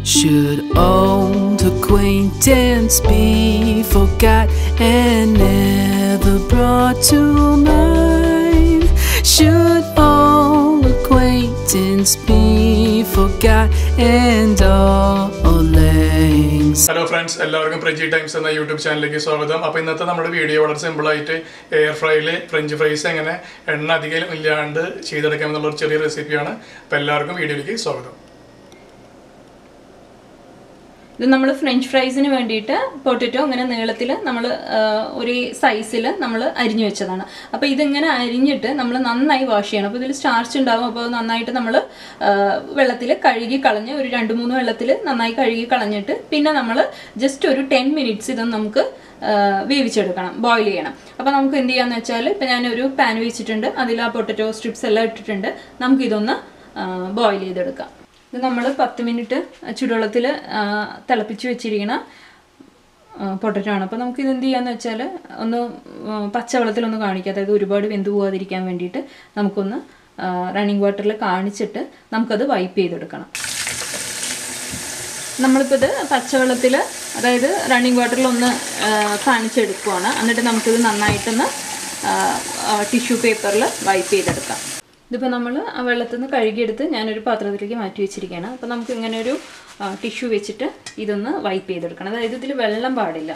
Should old acquaintance be forgot and never brought to mind? Should old acquaintance be forgot and all lang hello friends എല്ലാവർക്കും Praji times എന്ന YouTube ചാനലിലേക്ക് സ്വാഗതം അപ്പോൾ ഇന്നത്തെ നമ്മുടെ video വളരെ സിമ്പിളായിട്ട് എയർ ഫ്രൈയിൽ ഫ്രഞ്ച് ഫ്രൈസ് എങ്ങനെ എണ്ണ അധികം ഇല്ലാണ്ട് ചെയ്തെടുക്കാം എന്നുള്ള ഒരു ചെറിയ റെസിപ്പിയാണ് അപ്പോൾ എല്ലാവർക്കും വീഡിയോയിലേക്ക് സ്വാഗതം ഇത് നമ്മൾ ഫ്രഞ്ച് ഫ്രൈസിന് വേണ്ടിയിട്ട് പൊട്ടറ്റോ ഇങ്ങനെ നീളത്തിൽ നമ്മൾ ഒരു സൈസിൽ നമ്മൾ അരിഞ്ഞു വെച്ചതാണ് അപ്പോൾ ഇതിങ്ങനെ അരിഞ്ഞിട്ട് നമ്മൾ നന്നായി വാഷ് ചെയ്യണം അപ്പോൾ ഇതിൽ സ്റ്റാർച്ച് ഉണ്ടാവും അപ്പോൾ നന്നായിട്ട് നമ്മൾ വെള്ളത്തിൽ കഴുകി കളഞ്ഞ് ഒരു രണ്ട് മൂന്ന് വെള്ളത്തിൽ നന്നായി കഴുകി കളഞ്ഞിട്ട് പിന്നെ നമ്മൾ ജസ്റ്റ് ഒരു ടെൻ മിനിറ്റ്സ് ഇതൊന്ന് നമുക്ക് ആ, വേവിച്ചെടുക്കണം ബോയിൽ ചെയ്യണം അപ്പോൾ നമുക്ക് എന്ത് ചെയ്യാന്ന് വെച്ചാൽ ഇപ്പം ഞാനൊരു പാൻ വെച്ചിട്ടുണ്ട് അതിൽ ആ പൊട്ടറ്റോ സ്ട്രിപ്സ് എല്ലാം ഇട്ടിട്ടുണ്ട് നമുക്കിതൊന്ന് ബോയിൽ ചെയ്തെടുക്കാം ഇത് നമ്മൾ പത്ത് മിനിറ്റ് ചുടുവെള്ളത്തിൽ തിളപ്പിച്ച് വെച്ചിരിക്കണ പൊട്ടറ്റോ ആണ് അപ്പോൾ നമുക്ക് ഇത് എന്ത് ചെയ്യാന്ന് വെച്ചാൽ ഒന്ന് ആ, പച്ചവെള്ളത്തിലൊന്ന് കാണിക്കുക അതായത് ഒരുപാട് വെന്ത് പോകാതിരിക്കാൻ വേണ്ടിയിട്ട് നമുക്കൊന്ന് റണ്ണിങ് വാട്ടറിൽ കാണിച്ചിട്ട് നമുക്കത് വൈപ്പ് ചെയ്തെടുക്കണം നമ്മളിപ്പോൾ ഇത് പച്ചവെള്ളത്തിൽ അതായത് റണ്ണിങ് വാട്ടറിൽ ഒന്ന് ആ, കാണിച്ചെടുക്കുവാണ് എന്നിട്ട് നമുക്കിത് നന്നായിട്ടൊന്ന് ടിഷ്യൂ പേപ്പറിൽ വൈപ്പ് ചെയ്തെടുക്കാം ഇതിപ്പോൾ നമ്മൾ ആ വെള്ളത്തിൽ നിന്ന് കഴുകിയെടുത്ത് ഞാനൊരു പാത്രത്തിലേക്ക് മാറ്റി വെച്ചിരിക്കുകയാണ് അപ്പോൾ നമുക്ക് ഇങ്ങനെ ഒരു ടിഷ്യൂ വെച്ചിട്ട് ഇതൊന്ന് വൈപ്പ് ചെയ്തെടുക്കണം അതായത് ഇതിൽ വെള്ളം പാടില്ല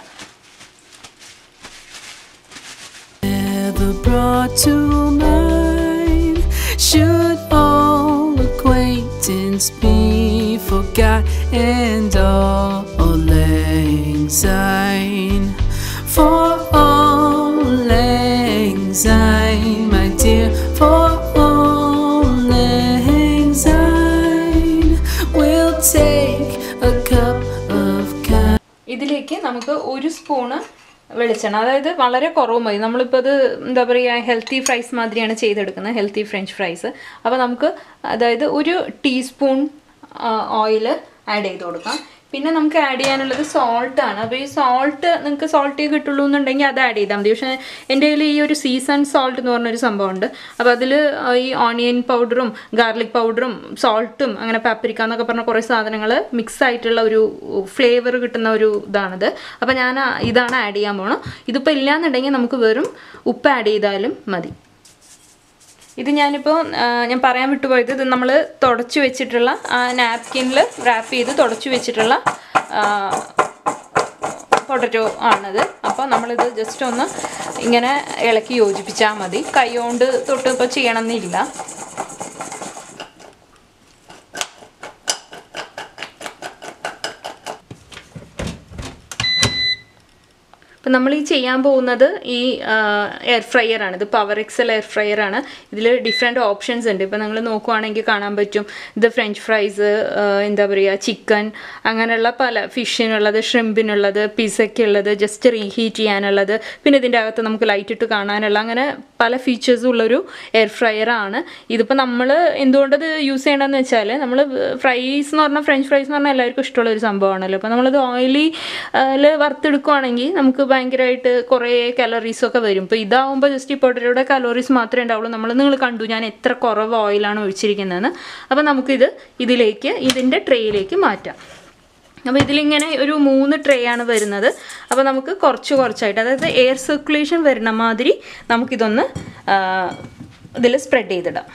never brought to mind. Should all acquaintance be forgot and all lang syne? For all lang syne, my dear, for all lang syne, we'll take a cup of kind. ഇതിലേക്ക് നമുക്ക് ഒരു സ്പൂണ് വെളിച്ചെണ്ണ അതായത് വളരെ കുറവ് മതി നമ്മളിപ്പോൾ അത് എന്താ പറയുക ഹെൽത്തി ഫ്രൈസ് മാതിരിയാണ് ചെയ്തെടുക്കുന്നത് ഹെൽത്തി ഫ്രഞ്ച് ഫ്രൈസ് അപ്പോൾ നമുക്ക് അതായത് ഒരു ടീസ്പൂൺ ഓയിൽ ആഡ് ചെയ്ത് കൊടുക്കാം പിന്നെ നമുക്ക് ആഡ് ചെയ്യാനുള്ളത് സോൾട്ട് ആണ് അപ്പോൾ ഈ സോൾട്ട് നിങ്ങൾക്ക് സോൾട്ടേ കിട്ടുള്ളൂ എന്നുണ്ടെങ്കിൽ അത് ആഡ് ചെയ്താൽ മതി പക്ഷേ എൻ്റെ കയ്യിൽ ഈ ഒരു സീസൺ സോൾട്ട് എന്ന് പറഞ്ഞൊരു സംഭവമുണ്ട് അപ്പോൾ അതിൽ ഈ ഓണിയൻ പൗഡറും ഗാർലിക് പൗഡറും സോൾട്ടും അങ്ങനെ പാപ്രിക്ക എന്നൊക്കെ പറഞ്ഞ കുറേ സാധനങ്ങൾ മിക്സ് ആയിട്ടുള്ള ഒരു ഫ്ലേവർ കിട്ടുന്ന ഒരു ഇതാണിത് അപ്പോൾ ഞാൻ ആ- ഇതാണ് ആഡ് ചെയ്യാൻ പോകണം ഇതിപ്പോൾ ഇല്ലയെന്നുണ്ടെങ്കിൽ നമുക്ക് വെറും ഉപ്പ് ആഡ് ചെയ്താലും മതി ഇത് ഞാനിപ്പോൾ ഞാൻ പറയാൻ വിട്ടുപോയത് ഇത് നമ്മൾ തുടച്ചു വെച്ചിട്ടുള്ള നാപ്കിനിൽ റാപ്പ് ചെയ്ത് തുടച്ചു വെച്ചിട്ടുള്ള പൊട്ടറ്റോ ആണിത് അപ്പോൾ നമ്മളിത് ജസ്റ്റ് ഒന്ന് ഇങ്ങനെ ഇളക്കി യോജിപ്പിച്ചാൽ മതി കൈ കൊണ്ട് തൊട്ട് ഇപ്പോൾ ചെയ്യണമെന്നില്ല അപ്പം നമ്മൾ ഈ ചെയ്യാൻ പോകുന്നത് ഈ എയർ ഫ്രയർ ആണ് ഇത് പവർ എക്സൽ എയർ ഫ്രയർ ആണ് ഇതിൽ ഡിഫറെൻറ്റ് ഓപ്ഷൻസ് ഉണ്ട് ഇപ്പം നിങ്ങൾ നോക്കുവാണെങ്കിൽ കാണാൻ പറ്റും ഇത് ഫ്രഞ്ച് ഫ്രൈസ് എന്താ പറയുക ചിക്കൻ അങ്ങനെയുള്ള പല ഫിഷിനുള്ളത് ഷ്രിമ്പിനുള്ളത് പിസയ്ക്കുള്ളത് ജസ്റ്റ് റീഹീറ്റ് ചെയ്യാനുള്ളത് പിന്നെ ഇതിൻ്റെ അകത്ത് നമുക്ക് ലൈറ്റ് ഇട്ട് കാണാനുള്ള അങ്ങനെ പല ഫീച്ചേഴ്സും ഉള്ളൊരു എയർ ഫ്രയർ ആണ് ഇതിപ്പോൾ നമ്മൾ എന്തുകൊണ്ടത് യൂസ് ചെയ്യണമെന്ന് വെച്ചാൽ നമ്മൾ ഫ്രൈസ് എന്ന് പറഞ്ഞാൽ ഫ്രഞ്ച് ഫ്രൈസ് എന്ന് പറഞ്ഞാൽ എല്ലാവർക്കും ഇഷ്ടമുള്ള ഒരു സംഭവമാണല്ലോ അപ്പോൾ നമ്മളത് ഓയിലി വറുത്തെടുക്കുവാണെങ്കിൽ നമുക്ക് ഭയങ്കരമായിട്ട് കുറേ കലോറീസ് ഒക്കെ വരും ഇപ്പോൾ ഇതാവുമ്പോൾ ജസ്റ്റ് ഈ പൊട്ടറ്റോയുടെ കലോറീസ് മാത്രമേ ഉണ്ടാവുള്ളൂ നമ്മൾ നിങ്ങൾ കണ്ടു ഞാൻ എത്ര കുറവ് ഓയിലാണ് ഒഴിച്ചിരിക്കുന്നതെന്ന് അപ്പോൾ നമുക്കിത് ഇതിലേക്ക് ഇതിൻ്റെ ട്രേയിലേക്ക് മാറ്റാം അപ്പോൾ ഇതിലിങ്ങനെ ഒരു മൂന്ന് ട്രേ ആണ് വരുന്നത് അപ്പോൾ നമുക്ക് കുറച്ച് കുറച്ചായിട്ട് അതായത് എയർ സർക്കുലേഷൻ വരുന്ന മാതിരി നമുക്കിതൊന്ന് ഇതിൽ സ്പ്രെഡ് ചെയ്തിടാം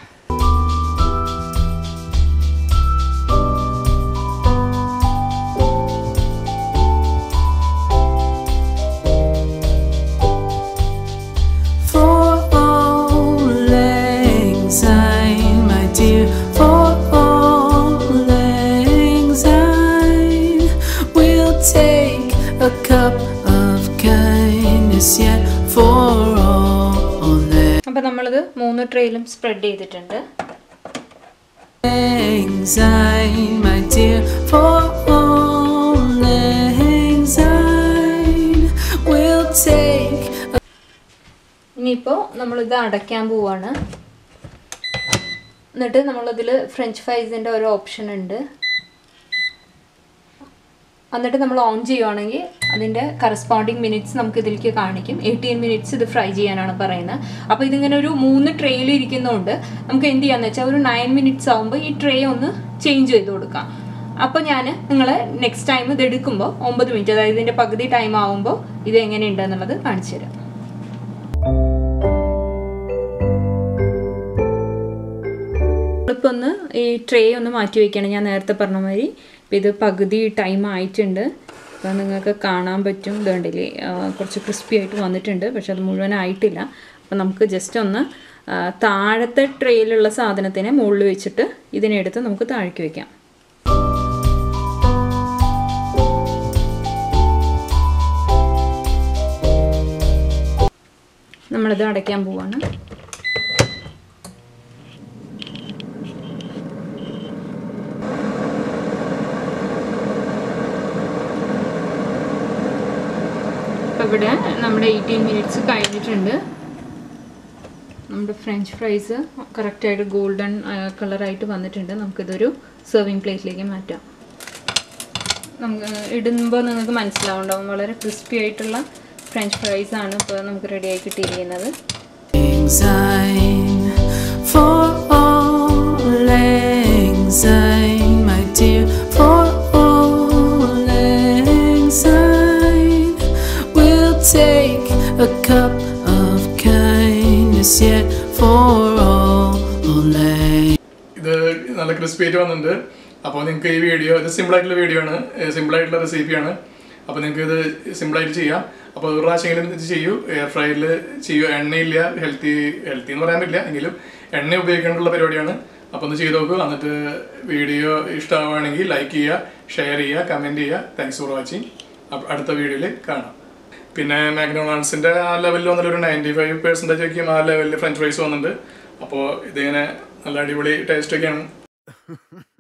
For all lang syne, my dear, for all lang syne, we'll take a cup of kindness yet for all അപ്പോൾ നമ്മളിത് മൂന്ന് ട്രേയിലും സ്പ്രെഡ് ചെയ്തിട്ടുണ്ട് lang syne, my dear, for all lang syne, we'll take ഇനിയിപ്പോൾ നമ്മളിത് അടയ്ക്കാൻ പോവാണ് എന്നിട്ട് നമ്മളതിൽ ഫ്രഞ്ച് ഫ്രൈസിൻ്റെ ഒരു ഓപ്ഷൻ ഉണ്ട് എന്നിട്ട് നമ്മൾ ഓൺ ചെയ്യുവാണെങ്കിൽ അതിൻ്റെ കറസ്പോണ്ടിങ് മിനിറ്റ്സ് നമുക്ക് ഇതിലേക്ക് കാണിക്കും എയ്റ്റീൻ മിനിറ്റ്സ് ഇത് ഫ്രൈ ചെയ്യാനാണ് പറയുന്നത് അപ്പോൾ ഇതിങ്ങനെ ഒരു മൂന്ന് ട്രേയിൽ ഇരിക്കുന്നതുകൊണ്ട് നമുക്ക് എന്ത് ചെയ്യാന്ന് വെച്ചാൽ ഒരു നയൻ മിനിറ്റ്സ് ആകുമ്പോൾ ഈ ട്രേ ഒന്ന് ചേഞ്ച് ചെയ്ത് കൊടുക്കാം അപ്പോൾ ഞാൻ നിങ്ങളെ നെക്സ്റ്റ് ടൈം ഇത് എടുക്കുമ്പോൾ ഒമ്പത് മിനിറ്റ് അതായത് ഇതിൻ്റെ പകുതി ടൈം ആവുമ്പോൾ ഇത് എങ്ങനെയുണ്ട് എന്നുള്ളത് കാണിച്ചു തരാം നമ്മളിപ്പോൾ ഒന്ന് ഈ ട്രേ ഒന്ന് മാറ്റി വയ്ക്കണം ഞാൻ നേരത്തെ പറഞ്ഞ മാതിരി ഇപ്പം ഇത് പകുതി ടൈം ആയിട്ടുണ്ട് അപ്പോൾ നിങ്ങൾക്ക് കാണാൻ പറ്റും ഇതുണ്ടല്ലേ കുറച്ച് ക്രിസ്പി ആയിട്ട് വന്നിട്ടുണ്ട് പക്ഷെ അത് മുഴുവൻ ആയിട്ടില്ല അപ്പോൾ നമുക്ക് ജസ്റ്റ് ഒന്ന് ആ, താഴത്തെ ട്രേയിലുള്ള സാധനത്തിനെ മുകളിൽ വെച്ചിട്ട് ഇതിനെടുത്ത് നമുക്ക് താഴേക്ക് വയ്ക്കാം നമ്മളിത് അടയ്ക്കാൻ പോവാണ് അപ്പോൾ ഇവിടെ നമ്മുടെ എയ്റ്റീൻ മിനിറ്റ്സ് കഴിഞ്ഞിട്ടുണ്ട് നമ്മുടെ ഫ്രഞ്ച് ഫ്രൈസ് കറക്റ്റായിട്ട് ഗോൾഡൻ കളറായിട്ട് വന്നിട്ടുണ്ട് നമുക്കിതൊരു സെർവിങ് പ്ലേറ്റിലേക്ക് മാറ്റാം നമുക്ക് ഇടുമ്പോൾ നിങ്ങൾക്ക് മനസ്സിലാവുണ്ടാവും വളരെ ക്രിസ്പി ആയിട്ടുള്ള ഫ്രഞ്ച് ഫ്രൈസ് ആണ് ഇപ്പോൾ നമുക്ക് റെഡിയായി കിട്ടിയിരിക്കുന്നത് Anxiety for all anxiety, my dear, for all anxiety. We'll take a cup of kindness yet for all anxiety. ഇത് നല്ല ക്രിസ്പി ആയിട്ട് വന്നിട്ടുണ്ട് അപ്പോൾ നിങ്ങൾക്ക് ഈ വീഡിയോ ഇത് സിമ്പിൾ ആയിട്ടുള്ള വീഡിയോ ആണ് സിമ്പിൾ ആയിട്ടുള്ള റെസിപ്പിയാണ് അപ്പോൾ നിങ്ങൾക്ക് ഇത് സിമ്പിൾ ആയിട്ട് ചെയ്യാം അപ്പോൾ ഒരു പ്രാവശ്യമെങ്കിലും ഇത് ചെയ്യൂ എയർ ഫ്രൈയിൽ ചെയ്യൂ എണ്ണയില്ല ഹെൽത്തി ഹെൽത്തി എന്ന് പറയാൻ പറ്റില്ല എങ്കിലും എണ്ണ ഉപയോഗിക്കേണ്ടുള്ള പരിപാടിയാണ് അപ്പോൾ ഒന്ന് ചെയ്ത് നോക്കൂ എന്നിട്ട് വീഡിയോ ഇഷ്ടമാവുകയാണെങ്കിൽ ലൈക്ക് ചെയ്യുക ഷെയർ ചെയ്യുക കമൻറ്റ് ചെയ്യുക താങ്ക്സ് ഫോർ വാച്ചിങ് അടുത്ത വീഡിയോയിൽ കാണാം പിന്നെ മാക്ഡൊണാൾഡ്സിന്റെ ആ ലെവലിൽ വന്നിട്ട് ഒരു നയൻറ്റി ഫൈവ് പെർസെൻറ്റേജ് ഒക്കെ ആ ലെവലിൽ ഫ്രഞ്ച് ഫ്രൈസ് വന്നിട്ടുണ്ട് അപ്പോൾ ഇതിങ്ങനെ നല്ല അടിപൊളി ടേസ്റ്റ് ഒക്കെയാണ്